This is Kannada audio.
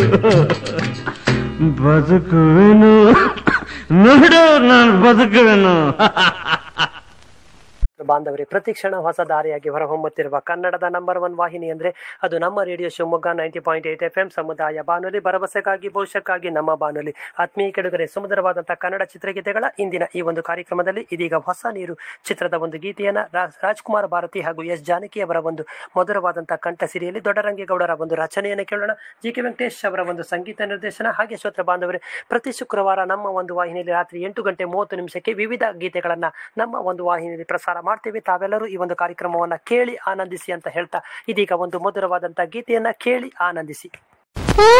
ಬದುಕುವೆನು ನೋಡು ನಾನು ಬದುಕುವೆನು ಬಾಂಧವರೇ ಪ್ರತಿ ಕ್ಷಣ ಹೊಸ ದಾರಿಯಾಗಿ ಹೊರಹೊಮ್ಮುತ್ತಿರುವ ಕನ್ನಡದ ನಂಬರ್ ಒನ್ ವಾಹಿನಿ ಅಂದ್ರೆ ಅದು ನಮ್ಮ radio Shivamogga ninety point eight F M ಸಮುದಾಯ ಬಾನುಲಿ ಭರವಸೆಗಾಗಿ ಭವಿಷ್ಯಕ್ಕಾಗಿ ನಮ್ಮ ಬಾನುಲಿ ಆತ್ಮೀಯ ಕೆಡುಗರೆ ಸುಮಧುರವಾದಂತಹ ಕನ್ನಡ ಚಿತ್ರಗೀತೆಗಳ ಇಂದಿನ ಈ ಒಂದು ಕಾರ್ಯಕ್ರಮದಲ್ಲಿ ಇದೀಗ ಹೊಸ ನೀರು ಚಿತ್ರದ ಒಂದು ಗೀತೆಯನ್ನ ರಾ- ರಾಜ್ಕುಮಾರ್ ಭಾರತಿ ಹಾಗೂ ಎಸ್ ಜಾನಕಿ ಅವರ ಒಂದು ಮಧುರವಾದಂತಹ ಕಂಠ ಸಿರಿಯಲ್ಲಿ ದೊಡ್ಡರಂಗೇಗೌಡರ ಒಂದು ರಚನೆಯನ್ನು ಕೇಳೋಣ ಜಿ ಕೆ ವೆಂಕಟೇಶ್ ಅವರ ಒಂದು ಸಂಗೀತ ನಿರ್ದೇಶನ ಹಾಗೆ ಶ್ರೋತ್ರ ಬಾಂಧವರೇ ಪ್ರತಿ ಶುಕ್ರವಾರ ನಮ್ಮ ಒಂದು ವಾಹಿನಿಯಲ್ಲಿ ರಾತ್ರಿ ಎಂಟು ಗಂಟೆ ಮೂವತ್ತು ನಿಮಿಷಕ್ಕೆ ವಿವಿಧ ಗೀತೆಗಳನ್ನ ನಮ್ಮ ಒಂದು ವಾಹಿನಿಯಲ್ಲಿ ಪ್ರಸಾರ ಮಾಡ್ತೀವಿ ತಾವೆಲ್ಲರೂ ಈ ಒಂದು ಕಾರ್ಯಕ್ರಮವನ್ನ ಕೇಳಿ ಆನಂದಿಸಿ ಅಂತ ಹೇಳ್ತಾ ಇದೀಗ ಒಂದು ಮಧುರವಾದಂತಹ ಗೀತೆಯನ್ನ ಕೇಳಿ ಆನಂದಿಸಿ